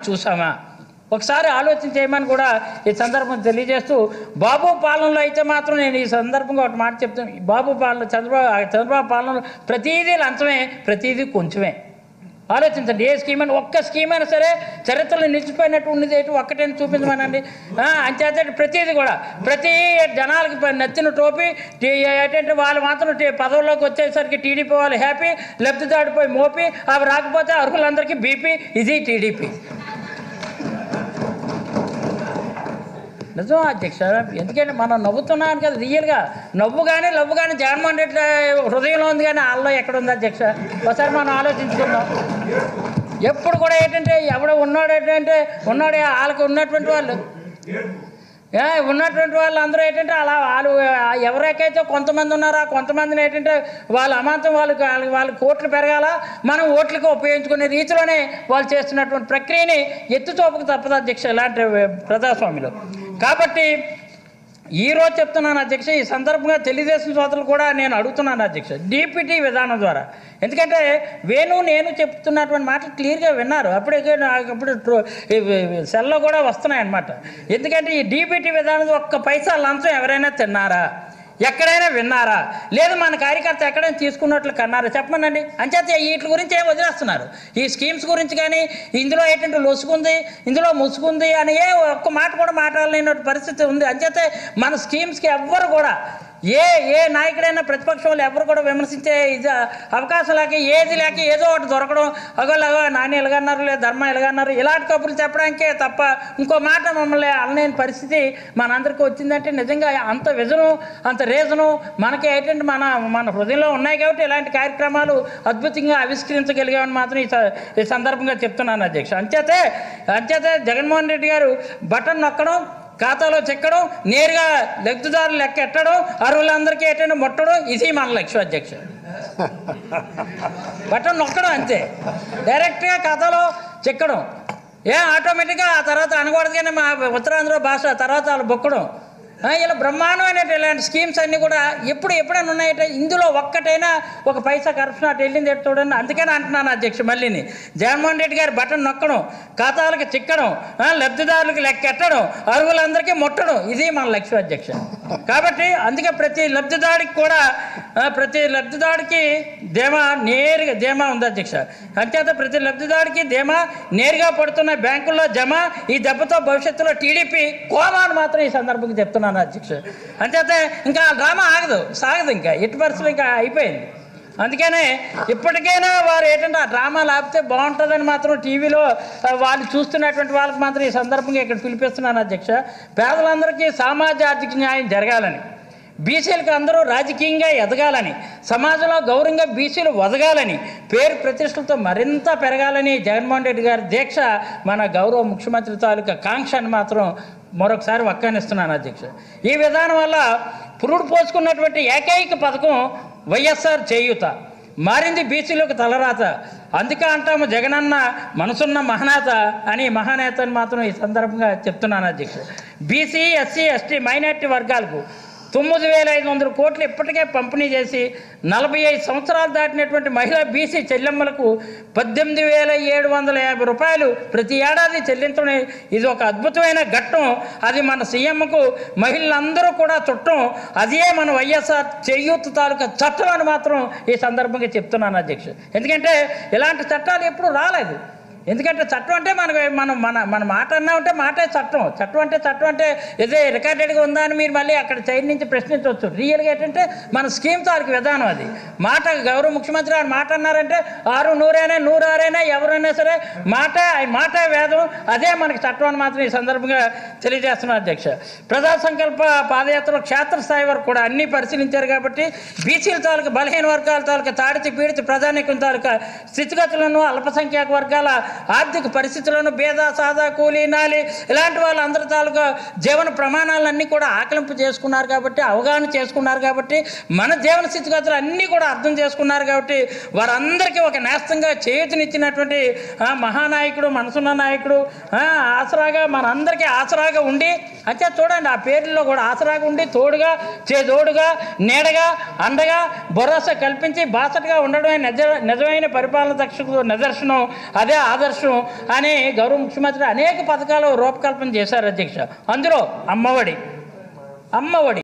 చూసామా ఒకసారి ఆలోచన చేయమని కూడా ఈ సందర్భం తెలియజేస్తూ బాబు పాలనలో అయితే మాత్రం నేను ఈ సందర్భంగా ఒక మాట చెప్తాను ఈ బాబు పాలన చంద్రబాబు చంద్రబాబు పాలనలో ప్రతీదీ లంచమే ప్రతీదీ కొంచెమే ఆలోచించండి ఏ స్కీమ్ అని ఒక్క స్కీమ్ అయినా సరే చరిత్రలో నిలిచిపోయినట్టు ఉన్నది ఏంటి ఒక్కటైనా చూపించమనండి ఆ, అంచేత ప్రతిదీ కూడా ప్రతి జనాలకి ప- నచ్చిన టోపీ టీ- ఏంటంటే వాళ్ళు మాత్రం టీ- పదవుల్లోకి వచ్చేసరికి టీడీపీ వాళ్ళు హ్యాపీ లెఫ్ట్ దాడిపోయి మోపి అవి రాకపోతే అర్హులందరికీ బీపీ ఇది టీడీపీ నిజం అధ్యక్ష ఎందుకంటే మనం నవ్వుతున్నాం కదా రియల్గా నవ్వు కానీ లవ్వు కానీ జగన్మోహన్ రెడ్డి హృదయంలో ఉంది కానీ వాళ్ళలో ఎక్కడ ఉంది అధ్యక్ష ఒకసారి మనం ఆలోచించుకుందాం ఎప్పుడు కూడా ఏంటంటే ఎవడో ఉన్నాడు ఏంటంటే ఉన్నాడే వాళ్ళకి ఉన్నటువంటి వాళ్ళు ఏ, ఉన్నటువంటి వాళ్ళు అందరూ ఏంటంటే అలా వాళ్ళు ఆ, ఎవరికైతే కొంతమంది ఉన్నారో ఆ కొంతమందిని ఏంటంటే వాళ్ళ అమాంతం వాళ్ళకి వాళ్ళకి వాళ్ళ కోట్లు పెరగాల మనం ఓట్లకు ఉపయోగించుకునే రీతిలోనే వాళ్ళు చేస్తున్నటువంటి ప్రక్రియని ఎత్తు చూపక తప్పదు అధ్యక్ష ఇలాంటి ప్రజాస్వామ్యంలో కాబట్టి ఈ రోజు చెప్తున్నాను అధ్యక్ష ఈ సందర్భంగా తెలుగుదేశం సోదరులు కూడా నేను అడుగుతున్నాను అధ్యక్ష డీపీటీ విధానం ద్వారా ఎందుకంటే వేణు నేను చెప్తున్నటువంటి మాటలు క్లియర్గా విన్నారు అప్పుడే నాకు అప్పుడు ట్రో- ఇవి- ఇవి సెల్లో కూడా వస్తున్నాయి అన్నమాట ఎందుకంటే ఈ డీపీటీ విధానం ఒక్క పైసా లంచం ఎవరైనా తిన్నారా ఎక్కడైనా విన్నారా లేదు మన కార్యకర్త ఎక్కడైనా తీసుకున్నట్లు కన్నారా చెప్పమనండి అంచేత వీటి గురించి ఏం వదిలేస్తున్నారు ఈ స్కీమ్స్ గురించి కానీ ఇందులో ఏంటంటే లొసుకుంది ఇందులో ముసుగుంది అని ఏ ఒక్క మాట కూడా మాట్లాడలేని పరిస్థితి ఉంది అంచేతే మన స్కీమ్స్కి ఎవ్వరు కూడా ఏ ఏ నాయకుడైనా ప్రతిపక్షం వాళ్ళు ఎవరు కూడా విమర్శించే ఇది అవకాశం లేక ఏది లేక ఏదో ఒకటి దొరకడం అగోలాగో నాని ఎలాగన్నారు లేదు ధర్మ ఎలాగన్నారు ఇలాంటి కబుర్లు చెప్పడానికే తప్ప ఇంకో మాట మమ్మల్ని అనలేని పరిస్థితి మనందరికీ వచ్చిందంటే నిజంగా అంత విజను అంత రీజను మనకి ఏంటంటే మన మన హృదయంలో ఉన్నాయి కాబట్టి ఇలాంటి కార్యక్రమాలు అద్భుతంగా ఆవిష్కరించగలిగామని మాత్రం ఈ స- ఈ సందర్భంగా చెప్తున్నాను అధ్యక్ష అంచేతే అంచేతే జగన్మోహన్ రెడ్డి గారు బటన్ నొక్కడం ఖాతాలో చెక్కడం నేరుగా లబ్ధిదారులు లెక్క ఎట్టడం అర్హులందరికీ ఎట్టడం ముట్టడం ఇది మన లక్ష్యం అధ్యక్ష బటన్ నొక్కడం అంతే డైరెక్ట్గా ఖాతాలో చెక్కడం ఏ ఆటోమేటిక్గా ఆ తర్వాత అనకూడదు కానీ మా ఉత్తరాంధ్ర భాష తర్వాత వాళ్ళు బొక్కడం ఆ, ఇలా బ్రహ్మాండమైన ఇలాంటి స్కీమ్స్ అన్నీ కూడా ఎప్పుడు ఎప్పుడైనా ఉన్నాయంటే ఇందులో ఒక్కటైనా ఒక పైసా కరప్షన్ అటు వెళ్ళింది ఎటు చూడండి అందుకని అంటున్నాను అధ్యక్ష మళ్ళీని జగన్మోహన్ రెడ్డి గారి బటన్ నొక్కడం ఖాతాలకు చిక్కడం ఆ, లబ్ధిదారులకు లెక్కెట్టడం అర్హులందరికీ ముట్టడం ఇది మన లక్ష్యం అధ్యక్ష కాబట్టి అందుకే ప్రతి లబ్ధిదారుడికి కూడా ఆ, ప్రతి లబ్ధిదారుడికి ధీమా నేరుగా ధీమా ఉంది అధ్యక్ష అంచేత ప్రతి లబ్ధిదారుడికి ధీమా నేరుగా పడుతున్న బ్యాంకుల్లో జమ ఈ దెబ్బతో భవిష్యత్తులో టీడీపీ కోమాను మాత్రం ఈ సందర్భంగా చెప్తున్నాను అధ్యక్ష అంచేత ఇంకా ఆ డ్రామా ఆగదు సాగదు ఇంకా ఎట్టి పరిస్థితులు ఇంకా అయిపోయింది అందుకనే ఇప్పటికైనా వారు ఏంటంటే ఆ డ్రామాలు ఆపితే బాగుంటుందని మాత్రం టీవీలో ఆ, వాళ్ళు చూస్తున్నటువంటి వాళ్ళకి మాత్రం ఈ సందర్భంగా ఇక్కడ పిలిపిస్తున్నాను అధ్యక్ష పేదలందరికీ సామాజిక ఆర్థిక న్యాయం జరగాలని బీసీలకు అందరూ రాజకీయంగా ఎదగాలని సమాజంలో గౌరవంగా బీసీలు వదగాలని పేరు ప్రతిష్టలతో మరింత పెరగాలని జగన్మోహన్ రెడ్డి గారి దీక్ష మన గౌరవ ముఖ్యమంత్రి తాలూకా కాంక్ష అని మాత్రం మరొకసారి వక్కానిస్తున్నాను అధ్యక్ష ఈ విధానం వల్ల పురుడు పోసుకున్నటువంటి ఏకైక పథకం వైఎస్ఆర్ చేయూత మారింది బీసీలకు తలరాత అందుకే అంటాము జగనన్న మనసున్న మహానేత అని మహానేత అని మాత్రం ఈ సందర్భంగా చెప్తున్నాను అధ్యక్ష బీసీ ఎస్సీ ఎస్టీ మైనార్టీ వర్గాలకు తొమ్మిది వేల ఐదు వందల కోట్లు ఇప్పటికే పంపిణీ చేసి నలభై ఐదు సంవత్సరాలు దాటినటువంటి మహిళా బీసీ చెల్లెమ్మలకు పద్దెనిమిది వేల ఏడు వందల యాభై రూపాయలు ప్రతి ఏడాది చెల్లించడం ఇది ఒక అద్భుతమైన ఘట్టం అది మన సీఎంకు మహిళలందరూ కూడా చుట్టం అదే మన వైఎస్ఆర్ చేయూత్ తాలూకా చట్టం అని మాత్రం ఈ సందర్భంగా చెప్తున్నాను అధ్యక్ష ఎందుకంటే ఇలాంటి చట్టాలు ఎప్పుడు రాలేదు ఎందుకంటే చట్టం అంటే మనకు మనం మన మన మాట అన్నా ఉంటే మాటే చట్టం చట్టం అంటే చట్టం అంటే ఇదే రికార్డెడ్గా ఉందా అని మీరు మళ్ళీ అక్కడ సైడ్ నుంచి ప్రశ్నించవచ్చు రియల్గా ఏంటంటే మన స్కీమ్ తాలూకు విధానం అది మాట గౌరవ ముఖ్యమంత్రి గారు మాట అన్నారంటే ఆరు నూరైనా నూరు ఆరైనా ఎవరైనా సరే మాట మాట వేదం అదే మనకి చట్టం అని మాత్రం ఈ సందర్భంగా తెలియజేస్తున్నాను అధ్యక్ష ప్రజా సంకల్ప పాదయాత్రలో క్షేత్రస్థాయి వరకు కూడా అన్ని పరిశీలించారు కాబట్టి బీసీల తాలూకు బలహీన వర్గాల తాలూకా తాడితి పీడిత ప్రజానీకం తాలూకా స్థితిగతులను అల్పసంఖ్యాక వర్గాల ఆర్థిక పరిస్థితులను భేద సాదా కూలీ నాలి ఇలాంటి వాళ్ళందరి తాలూకా జీవన ప్రమాణాలన్నీ కూడా ఆకలింపు చేసుకున్నారు కాబట్టి అవగాహన చేసుకున్నారు కాబట్టి మన జీవన స్థితిగతులు అన్నీ కూడా అర్థం చేసుకున్నారు కాబట్టి వారందరికీ ఒక నేస్తంగా చేయూతనిచ్చినటువంటి ఆ, మహానాయకుడు మనసున్న నాయకుడు ఆ, ఆసరాగా మనందరికీ ఆసరాగా ఉండి అంటే చూడండి ఆ పేర్లలో కూడా ఆసరాగా ఉండి తోడుగా చేదోడుగా నీడగా అండగా భరోసా కల్పించి బాసటగా ఉండడమే నిజ నిజమైన పరిపాలన దక్షకు నిదర్శనం అదే ఆదర్శ ఆదర్శం అని గౌరవ ముఖ్యమంత్రి అనేక పథకాలు రూపకల్పన చేశారు అధ్యక్ష అందులో అమ్మఒడి అమ్మఒడి